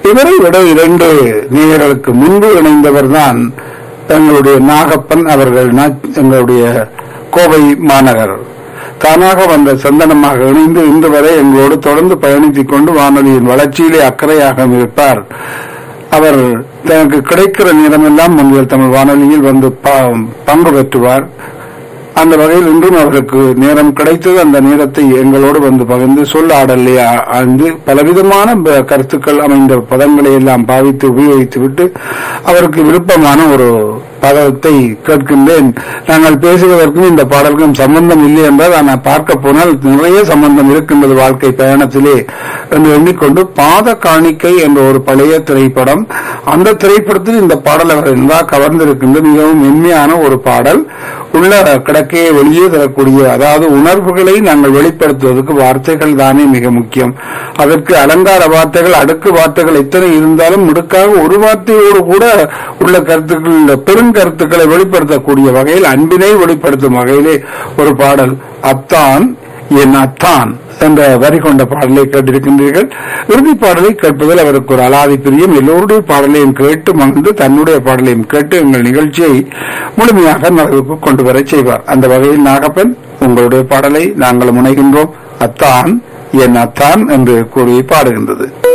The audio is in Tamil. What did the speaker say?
இவரை விட இரண்டு நேயர்களுக்கு முன்பு இணைந்தவர் தான் எங்களுடைய நாகப்பன் அவர்கள் நா- எங்களுடைய கோவை மாநகர் தானாக வந்த சந்தனமாக இணைந்து இன்று வரை எங்களோடு தொடர்ந்து பயணித்துக் கொண்டு வானொலியின் வளர்ச்சியிலே அக்கறையாக இருப்பார் அவர் தனக்கு கிடைக்கிற நேரமெல்லாம் முன்னில் தமிழ் வானொலியில் வந்து ப- பங்கு பெற்றுவார் அந்த வகையில் இன்றும் அவருக்கு நேரம் கிடைத்தது அந்த நேரத்தை எங்களோடு வந்து பகிர்ந்து சொல் ஆடலை ஆ- ஆழ்ந்து பலவிதமான ப- கருத்துக்கள் அமைந்த பதங்களை எல்லாம் பாவித்து உபயோகித்து விட்டு அவருக்கு விருப்பமான ஒரு பதத்தை கேட்கின்றேன் நாங்கள் பேசுவதற்கும் இந்த பாடலுக்கும் சம்பந்தம் இல்லை என்றால் நான் பார்க்க போனால் நிறைய சம்பந்தம் இருக்கின்றது வாழ்க்கை பயணத்திலே என்று எண்ணிக்கொண்டு பாத காணிக்கை என்ற ஒரு பழைய திரைப்படம் அந்த திரைப்படத்தில் இந்த பாடல் அவர் நன்றாக கவர்ந்திருக்கின்ற மிகவும் மென்மையான ஒரு பாடல் உள்ள கிடக்கையை வெளியே தரக்கூடிய அதாவது உணர்வுகளை நாங்கள் வெளிப்படுத்துவதற்கு வார்த்தைகள் தானே மிக முக்கியம் அதற்கு அலங்கார வார்த்தைகள் அடுக்கு வார்த்தைகள் எத்தனை இருந்தாலும் முடுக்காக ஒரு வார்த்தையோடு கூட உள்ள கருத்துக்கள் இந்த பெருங்கருத்துக்களை வெளிப்படுத்தக்கூடிய வகையில் அன்பினை வெளிப்படுத்தும் வகையிலே ஒரு பாடல் அத்தான் என் அத்தான் என்ற வரி கொண்ட பாடலை கேட்டிருக்கின்றீர்கள் இறுதி பாடலை கேட்பதில் அவருக்கு ஒரு அலாதி பிரியம் எல்லோருடைய பாடலையும் கேட்டு மகிழ்ந்து தன்னுடைய பாடலையும் கேட்டு எங்கள் நிகழ்ச்சியை முழுமையாக நிறைவுக்கு கொண்டு வரச் செய்வார் அந்த வகையில் நாகப்பன் உங்களுடைய பாடலை நாங்கள் முனைகின்றோம் அத்தான் என் அத்தான் என்று கூறி பாடுகின்றது